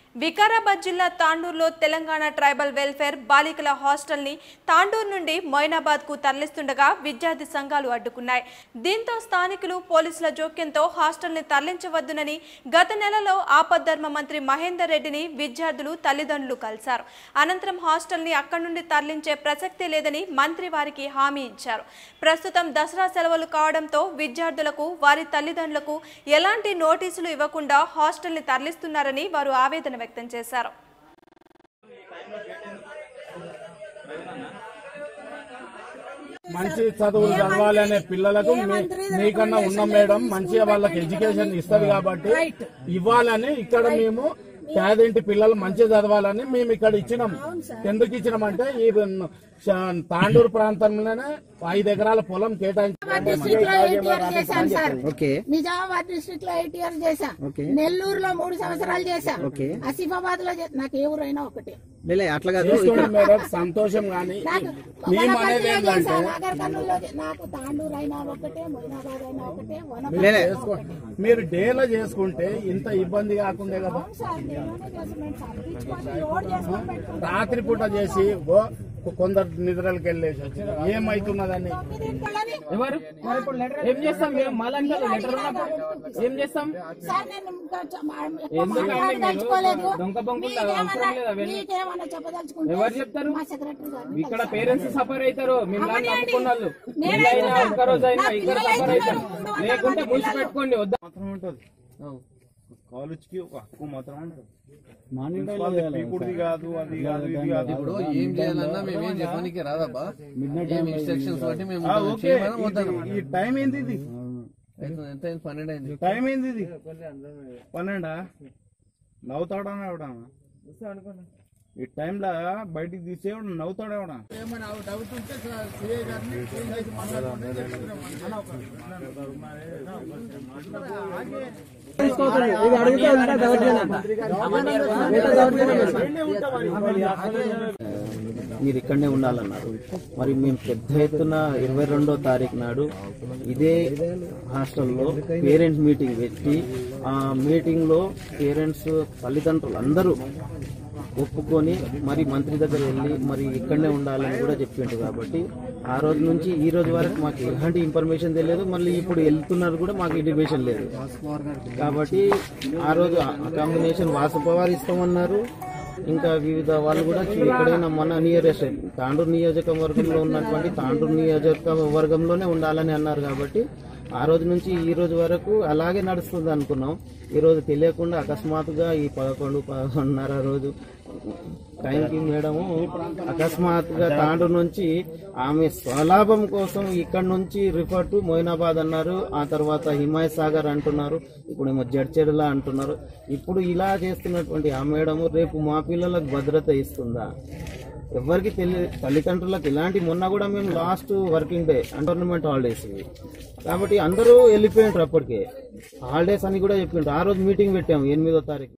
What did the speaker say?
వికారాబాద్ జిల్లా తాండూరులో Telangana tribal welfare బాలికల హాస్టల్ని తాండూరు నుండి మొయినాబాద్ కు తరలిస్తుండగా విద్యార్థి సంఘాలు అడ్డుకున్నాయి దీంతో స్థానికులు పోలీసుల జోక్యంతో హాస్టల్ని తరలించవద్దునని గత నెలలో ఆపద్ధర్మ మంత్రి మహేందర్ రెడ్డిని విద్యార్థులు తల్లిదండ్రులు కలిశారు అనంతరం హాస్టల్ని అక్కడి నుండి తరలించే ప్రసక్తే లేదని మంత్రి వారికి హామీ ఇచ్చారు ప్రస్తుతం దసరా సెలవులు కావడంతో విద్యార్థులకు వారి తల్లిదండ్రులకు ఎలాంటి నోటీసులు ఇవ్వకుండా హాస్టల్ని తరలిస్తున్నారని వారు ఆవేదన వ్యక్తం చేశారు మంచి చదువులు చదవాలనే పిల్లలకు మీ- మీకన్నా ఉన్న మేడం మంచిగా వాళ్ళకి ఎడ్యుకేషన్ ఇస్తుంది కాబట్టి ఇవ్వాలని ఇక్కడ మేము పేదింటి పిల్లలు మంచిగా చదవాలని మేము ఇక్కడ ఇచ్చినాం ఎందుకు ఇచ్చినామంటే ఈ శ- తాండూరు ప్రాంతంలోనే ఐదు ఎకరాల పొలం కేటాయించాం డిస్ట్రిక్ట్ లో ఎయిట్ ఇయర్స్ చేశాను సార్ ఓకే నిజామాబాద్ డిస్ట్రిక్ట్ లో ఎయిట్ ఇయర్స్ చేశా ఓకే. నెల్లూరులో మూడు సంవత్సరాలు చేశా ఓకే. ఆసిఫాబాద్ లో చే- నాకు ఏ ఊరైనా ఒకటే లేలే అట్లా కాదు చేసుకోండి మేడం సంతోషం కానీ నాకు మేము అనేది వనపర్తిలో ఏంటంటే చేశా, నాగర్ కర్నూలులో చే- నాకు తాండూరు అయినా ఒకటే మొయినాబాద్ అయినా ఒకటే వనపర్తి లేలే మీరు డేలో చేసుకుంటే ఇంత ఇబ్బంది కాకుండే కదా సార్ దేనిలోనే చేస్తున్నాను సార్ పిచ్చుకొని లోడ్ చేసుకొని పెట్టుకుంటాను. రాత్రి పూట చేసి ఓ కొందరు నిద్రలకు వెళ్ళేసి వచ్చి ఏమైతున్నదని తొమ్మిదింటిలోనే ఎవరు మరి ఇప్పుడు లెటర్ ఏం చేస్తాం మేము మళ్ళీ లెటర్ ఉన్నప్పుడు ఏం చేస్తాం సార్ నేను ఇంకా చ- మా- ఎక్కువ ఎందుకండి మాట్లాడదలుచుకోలేదు. మీరు దొంగ బొంగులు అవసరం మీకేమన్నా- లేదు అవన్నీ. మీకేమన్నా చెప్పదలుచుకుంటే ఎవరు చెప్తారు? మా సెక్రటరీ గారు ఇక్కడ పేరెంట్స్ సఫర్ అవుతారు మిమ్మల్ని అవునండి. నమ్ముకున్న వాళ్ళు నేను నెలైనా అవుతున్నా. ఒక్క రోజు అయినా నా ఇక్కడ పిల్లలు సఫర్ అవుతారు అవుతున్నారు. లేకుంటే ముసి పెట్టుకోండి వద్దా మాత్రం ఉంటుంది కాలేజ్ కి ఒక హక్కు మాత్రం ఉంటుంది వాళ్ళది పీకుడిది కాదు అది కాదు ఇది కాదు ఇప్పుడు ఏం చేయాలన్నా మేము ఏం చెప్పడానికి రాదబ్బా ఏం ఇన్స్ట్రక్షన్స్ బట్టి మేము ఆ, ఓకే చేయమని వద్దాను ఇది- ఈ టైం ఏంది ఇది అయితే ఎంత అయింది? పన్నెండు అయింది టైం ఏంది ఇది పన్నెండా నవ్వుతాడా ఎవడా ఈ టైంలో బయటికి తీసే నవ్వుతాడా ఎవడా మీరు ఇక్కడనే ఉండాలన్నారు మరి మేము పెద్ద ఎత్తున ఇరవై రెండో తారీఖు నాడు ఇదే హాస్టల్లో పేరెంట్స్ మీటింగ్ పెట్టి ఆ మీటింగ్ లో పేరెంట్స్ తల్లిదండ్రులు అందరూ ఒప్పుకొని మరి మంత్రి దగ్గర వెళ్ళి మరి ఇక్కడనే ఉండాలని కూడా చెప్పిండు కాబట్టి ఆ రోజు నుంచి ఈ రోజు వరకు మాకు ఎలాంటి ఇన్ఫర్మేషన్ తెలియదు మళ్ళీ ఇప్పుడు వెళ్తున్నారు కూడా మాకు ఇంటిమేషన్ లేదు కాబట్టి ఆ రోజు అకామిడేషన్ వాసపవారు ఇస్తామన్నారు ఇంకా వివిధ వాళ్ళు కూడా ఎక్కడైనా మన నియరెస్ట్ తాండూరు నియోజకవర్గంలో ఉన్నటువంటి తాండూరు నియోజకవర్గంలోనే ఉండాలని అన్నారు కాబట్టి ఆ రోజు నుంచి ఈ రోజు వరకు అలాగే నడుస్తుంది అనుకున్నాం ఈ రోజు తెలియకుండా అకస్మాత్తుగా ఈ పదకొండు పదకొండున్నర రోజు టైంకి మేడము అకస్మాత్తుగా తాండూరు నుంచి ఆమె స్వలాభం కోసం ఇక్కడ నుంచి రిఫర్ టు మొయినాబాద్ అన్నారు ఆ తర్వాత హిమాయత్ సాగర్ అంటున్నారు ఇప్పుడేమో జడ్చెడులా అంటున్నారు ఇప్పుడు ఇలా చేస్తున్నటువంటి ఆ మేడము రేపు మా పిల్లలకు భద్రత ఇస్తుందా ఎవరికి తెలియ తల్లిదండ్రులకు ఇలాంటి మొన్న కూడా మేము last working day government holidays ఇవి కాబట్టి అందరూ వెళ్ళిపోయింటారు అప్పటికే హాలిడేస్ అని కూడా చెప్పిండ్రు ఆ రోజు మీటింగ్ పెట్టాము ఎనిమిదో తారీఖు